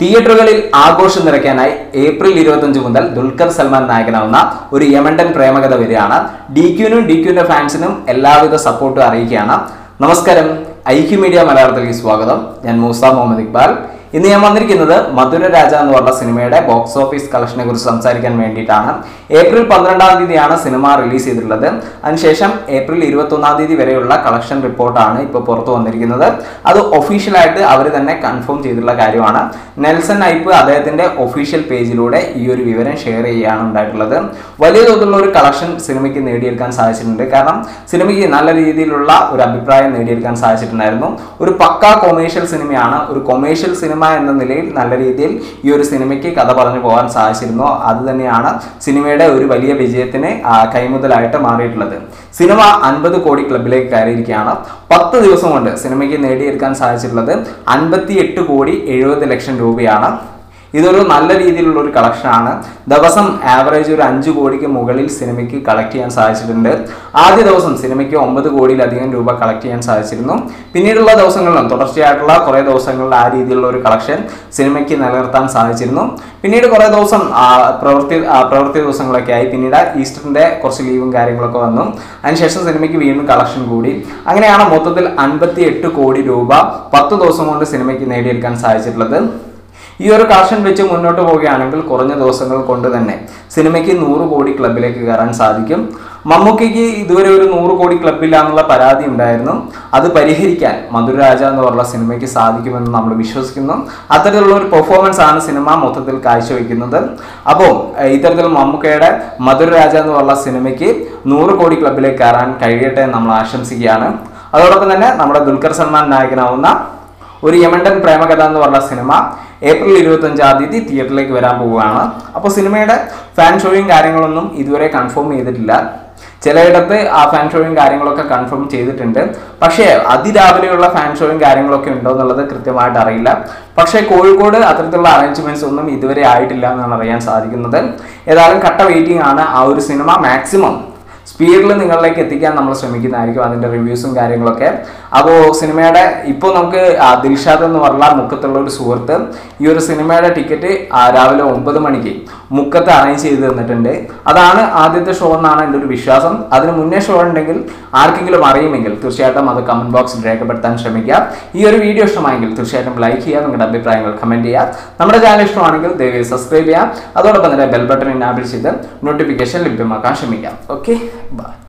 തിയേറ്ററുകളിൽ ആഘോഷം നിറയ്ക്കാനായി ഏപ്രിൽ ഇരുപത്തഞ്ച് മുതൽ ദുൽഖർ സൽമാൻ നായകനാവുന്ന ഒരു യമണ്ടൻ പ്രേമകഥ വരികയാണ് ഡി ക്യൂനും ഡി ക്യൂന്റെ ഫാൻസിനും എല്ലാവിധ സപ്പോർട്ടും അറിയിക്കുകയാണ് നമസ്കാരം ഐക്യു മീഡിയ മലയാളത്തിലേക്ക് സ്വാഗതം ഞാൻ മൂസ മുഹമ്മദ് ഇക്ബാൽ ഇന്ന് ഞാൻ വന്നിരിക്കുന്നത് മധുര രാജ എന്ന് പറഞ്ഞ സിനിമയുടെ ബോക്സ് ഓഫീസ് കളക്ഷനെ കുറിച്ച് സംസാരിക്കാൻ വേണ്ടിയിട്ടാണ് ഏപ്രിൽ പന്ത്രണ്ടാം തീയതിയാണ് സിനിമ റിലീസ് ചെയ്തിട്ടുള്ളത് അതിനുശേഷം ഏപ്രിൽ ഇരുപത്തി ഒന്നാം തീയതി വരെയുള്ള കളക്ഷൻ റിപ്പോർട്ടാണ് ഇപ്പോൾ പുറത്തു വന്നിരിക്കുന്നത് അത് ഒഫീഷ്യലായിട്ട് അവർ തന്നെ കൺഫേം ചെയ്തിട്ടുള്ള കാര്യമാണ് നെൽസൺ ഐപ്പ് അദ്ദേഹത്തിന്റെ ഒഫീഷ്യൽ പേജിലൂടെ ഈ ഒരു വിവരം ഷെയർ ചെയ്യുകയാണ് ഉണ്ടായിട്ടുള്ളത് വലിയ തോതിലുള്ള ഒരു കളക്ഷൻ സിനിമയ്ക്ക് നേടിയെടുക്കാൻ സാധിച്ചിട്ടുണ്ട് കാരണം സിനിമയ്ക്ക് നല്ല രീതിയിലുള്ള ഒരു അഭിപ്രായം നേടിയെടുക്കാൻ സാധിച്ചിട്ടുണ്ടായിരുന്നു ഒരു പക്ക കൊമേഴ്ഷ്യൽ സിനിമയാണ് ഒരു കൊമേഴ്ഷ്യൽ സിനിമ എന്ന നിലയിൽ നല്ല രീതിയിൽ ഈ ഒരു സിനിമയ്ക്ക് കഥ പറഞ്ഞു പോകാൻ സാധിച്ചിരുന്നു അത് തന്നെയാണ് സിനിമയുടെ ഒരു വലിയ വിജയത്തിന് ആ, കൈമുതലായിട്ട് മാറിയിട്ടുള്ളത് സിനിമ അൻപത് കോടി ക്ലബിലേക്ക് കയറിയിരിക്കുകയാണ് പത്ത് ദിവസം കൊണ്ട് സിനിമയ്ക്ക് നേടിയെടുക്കാൻ സാധിച്ചിട്ടുള്ളത് അൻപത്തി എട്ട് കോടി എഴുപത് ലക്ഷം രൂപയാണ് ഇതൊരു നല്ല രീതിയിലുള്ള ഒരു കളക്ഷനാണ് ദിവസം ആവറേജ് ഒരു അഞ്ച് കോടിക്ക് മുകളിൽ സിനിമയ്ക്ക് കളക്ട് ചെയ്യാൻ സാധിച്ചിട്ടുണ്ട് ആദ്യ ദിവസം സിനിമയ്ക്ക് ഒമ്പത് കോടിയിലധികം രൂപ കളക്ട് ചെയ്യാൻ സാധിച്ചിരുന്നു പിന്നീടുള്ള ദിവസങ്ങളിലും തുടർച്ചയായിട്ടുള്ള കുറേ ദിവസങ്ങളിൽ ആ രീതിയിലുള്ള ഒരു കളക്ഷൻ സിനിമയ്ക്ക് നിലനിർത്താൻ സാധിച്ചിരുന്നു പിന്നീട് കുറേ ദിവസം ആ, പ്രവൃത്തി ആ, പ്രവൃത്തി ദിവസങ്ങളൊക്കെ ആയി പിന്നീട് ഈസ്റ്ററിന്റെ കുറച്ച് ലീവും കാര്യങ്ങളൊക്കെ വന്നു അതിനുശേഷം സിനിമയ്ക്ക് വീണ്ടും കളക്ഷൻ കൂടി അങ്ങനെയാണ് മൊത്തത്തിൽ അൻപത്തി എട്ട് കോടി രൂപ പത്ത് ദിവസം കൊണ്ട് സിനിമയ്ക്ക് നേടിയെടുക്കാൻ സാധിച്ചിട്ടുള്ളത് ഈ ഒരു കളക്ഷൻ വെച്ച് മുന്നോട്ട് പോവുകയാണെങ്കിൽ കുറഞ്ഞ ദിവസങ്ങൾ കൊണ്ട് തന്നെ സിനിമയ്ക്ക് നൂറ് കോടി ക്ലബിലേക്ക് കയറാൻ സാധിക്കും മമ്മൂക്കയ്ക്ക് ഇതുവരെ ഒരു നൂറ് കോടി ക്ലബില്ല എന്നുള്ള പരാതി ഉണ്ടായിരുന്നു അത് പരിഹരിക്കാൻ മധുരരാജ എന്ന് പറഞ്ഞ സിനിമയ്ക്ക് സാധിക്കുമെന്ന് നമ്മൾ വിശ്വസിക്കുന്നു അത്തരത്തിലുള്ള ഒരു പെർഫോമൻസ് ആണ് സിനിമ മൊത്തത്തിൽ കാഴ്ചവെക്കുന്നത് അപ്പോൾ ഏഹ്, ഇത്തരത്തിൽ മമ്മൂക്കയുടെ മധുരരാജ എന്ന് പറഞ്ഞ സിനിമയ്ക്ക് നൂറ് കോടി ക്ലബിലേക്ക് കയറാൻ കഴിയട്ടെ എന്ന് നമ്മൾ ആശംസിക്കുകയാണ് അതോടൊപ്പം തന്നെ നമ്മുടെ ദുൽഖർ സൽമാൻ നായകനാവുന്ന ഒരു യമണ്ടൻ പ്രേമകഥ എന്ന് പറഞ്ഞ സിനിമ ഏപ്രിൽ ഇരുപത്തി അഞ്ചാം തീയതി തിയേറ്ററിലേക്ക് വരാൻ പോവുകയാണ് അപ്പോൾ സിനിമയുടെ ഫാൻ ഷോയും കാര്യങ്ങളൊന്നും ഇതുവരെ കൺഫേം ചെയ്തിട്ടില്ല ചിലയിടത്ത് ആ ഫാൻ ഷോയും കാര്യങ്ങളൊക്കെ കൺഫേം ചെയ്തിട്ടുണ്ട് പക്ഷേ അതിരാവിലെയുള്ള ഫാൻ ഷോയും കാര്യങ്ങളൊക്കെ ഉണ്ടോ എന്നുള്ളത് കൃത്യമായിട്ട് അറിയില്ല പക്ഷേ കോഴിക്കോട് അത്തരത്തിലുള്ള അറേഞ്ച്മെന്റ്സ് ഒന്നും ഇതുവരെ ആയിട്ടില്ല എന്നാണ് അറിയാൻ സാധിക്കുന്നത് ഏതായാലും കട്ട വെയിറ്റിംഗ് ആണ് ആ ഒരു സിനിമ മാക്സിമം സ്പീഡിൽ നിങ്ങളിലേക്ക് എത്തിക്കാൻ നമ്മൾ ശ്രമിക്കുന്നതായിരിക്കും അതിന്റെ റിവ്യൂസും കാര്യങ്ങളൊക്കെ അപ്പോൾ സിനിമയുടെ ഇപ്പോൾ നമുക്ക് ആ ദിൽഷാദ് എന്ന് പറഞ്ഞ മുക്കത്തുള്ള ഒരു സുഹൃത്ത് ഈ ഒരു സിനിമയുടെ ടിക്കറ്റ് രാവിലെ ഒമ്പത് മണിക്ക് മുക്കത്ത് അറേഞ്ച് ചെയ്ത് തന്നിട്ടുണ്ട് അതാണ് ആദ്യത്തെ ഷോ എന്നാണ് എൻ്റെ ഒരു വിശ്വാസം അതിന് മുന്നേ ഷോ ഉണ്ടെങ്കിൽ ആർക്കെങ്കിലും അറിയുമെങ്കിൽ തീർച്ചയായിട്ടും അത് കമന്റ് ബോക്സിൽ രേഖപ്പെടുത്താൻ ശ്രമിക്കുക ഈ ഒരു വീഡിയോ ഇഷ്ടമായെങ്കിൽ തീർച്ചയായിട്ടും ലൈക്ക് ചെയ്യുക നിങ്ങളുടെ അഭിപ്രായങ്ങൾ കമന്റ് ചെയ്യുക നമ്മുടെ ചാനൽ ഇഷ്ടമാണെങ്കിൽ ദയവായി സബ്സ്ക്രൈബ് ചെയ്യുക അതോടൊപ്പം തന്നെ ബെൽ ബട്ടൺ ഇനാബിൾ ചെയ്ത് നോട്ടിഫിക്കേഷൻ ലഭ്യമാക്കാൻ ശ്രമിക്കാം ഓക്കെ ബൈ